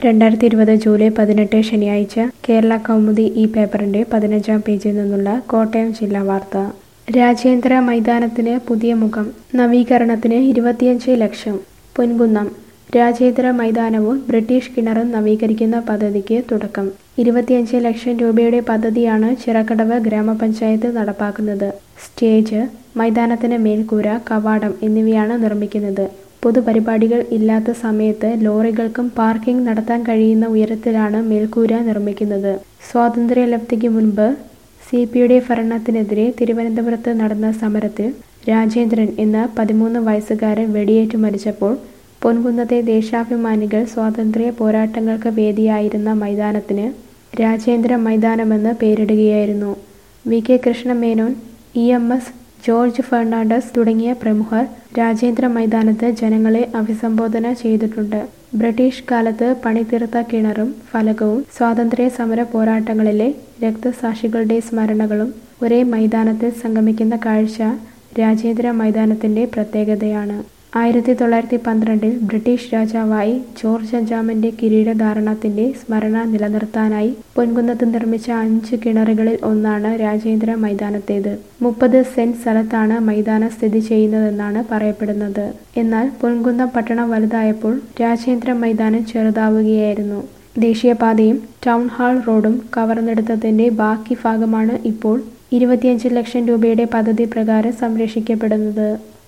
രണ്ടായിരത്തി ഇരുപത് ജൂലൈ പതിനെട്ട് ശനിയാഴ്ച കേരള കൗമുദി ഈ പേപ്പറിന്റെ പതിനഞ്ചാം പേജിൽ നിന്നുള്ള കോട്ടയം ജില്ലാ വാർത്ത രാജ്യാന്തര മൈതാനത്തിന് പുതിയ മുഖം നവീകരണത്തിന് ഇരുപത്തിയഞ്ച് ലക്ഷം പൊൻകുന്നം രാജ്യാന്തര മൈതാനവും ബ്രിട്ടീഷ് കിണറും നവീകരിക്കുന്ന പദ്ധതിക്ക് തുടക്കം ഇരുപത്തിയഞ്ച് ലക്ഷം രൂപയുടെ പദ്ധതിയാണ് ചിറക്കടവ് ഗ്രാമപഞ്ചായത്ത് നടപ്പാക്കുന്നത് സ്റ്റേജ് മൈതാനത്തിന് മേൽക്കൂര കവാടം എന്നിവയാണ് നിർമ്മിക്കുന്നത് പൊതുപരിപാടികൾ ഇല്ലാത്ത സമയത്ത് ലോറികൾക്കും പാർക്കിംഗ് നടത്താൻ കഴിയുന്ന ഉയരത്തിലാണ് മേൽക്കൂര നിർമ്മിക്കുന്നത് സ്വാതന്ത്ര്യലബ്ധിക്ക് മുൻപ് സി പിയുടെ ഭരണത്തിനെതിരെ തിരുവനന്തപുരത്ത് നടന്ന സമരത്തിൽ രാജേന്ദ്രൻ എന്ന പതിമൂന്ന് വയസ്സുകാരൻ വെടിയേറ്റു മരിച്ചപ്പോൾ പൊൻകുന്നത്തെ ദേശാഭിമാനികൾ സ്വാതന്ത്ര്യ പോരാട്ടങ്ങൾക്ക് വേദിയായിരുന്ന മൈതാനത്തിന് രാജേന്ദ്ര മൈതാനമെന്ന് പേരിടുകയായിരുന്നു V K Krishna Menon E M S George Fernandes തുടങ്ങിയ പ്രമുഖർ രാജേന്ദ്ര മൈതാനത്ത് ജനങ്ങളെ അഭിസംബോധന ചെയ്തിട്ടുണ്ട് ബ്രിട്ടീഷ് കാലത്ത് പണിതീർത്ത കിണറും ഫലകവും സ്വാതന്ത്ര്യ സമര പോരാട്ടങ്ങളിലെ രക്തസാക്ഷികളുടെ സ്മരണകളും ഒരേ മൈതാനത്തിൽ സംഗമിക്കുന്ന കാഴ്ച രാജേന്ദ്ര മൈതാനത്തിന്റെ പ്രത്യേകതയാണ് ആയിരത്തി തൊള്ളായിരത്തി പന്ത്രണ്ടിൽ ബ്രിട്ടീഷ് രാജാവായി ജോർജ് അഞ്ചാമന്റെ കിരീടധാരണത്തിന്റെ സ്മരണ നിലനിർത്താനായി പൊൻകുന്നത്ത് നിർമ്മിച്ച അഞ്ച് കിണറുകളിൽ ഒന്നാണ് രാജേന്ദ്ര മൈതാനത്തേത് മുപ്പത് സെന്റ് സ്ഥലത്താണ് മൈതാനം സ്ഥിതി ചെയ്യുന്നതെന്നാണ് പറയപ്പെടുന്നത് എന്നാൽ പൊൻകുന്നം പട്ടണം വലുതായപ്പോൾ രാജേന്ദ്ര മൈതാനം ചെറുതാവുകയായിരുന്നു ദേശീയപാതയും ടൗൺ ഹാൾ റോഡും കവർന്നെടുത്തതിന്റെ ബാക്കി ഭാഗമാണ് ഇപ്പോൾ ഇരുപത്തിയഞ്ച് ലക്ഷം രൂപയുടെ പദ്ധതി പ്രകാരം സംരക്ഷിക്കപ്പെടുന്നത്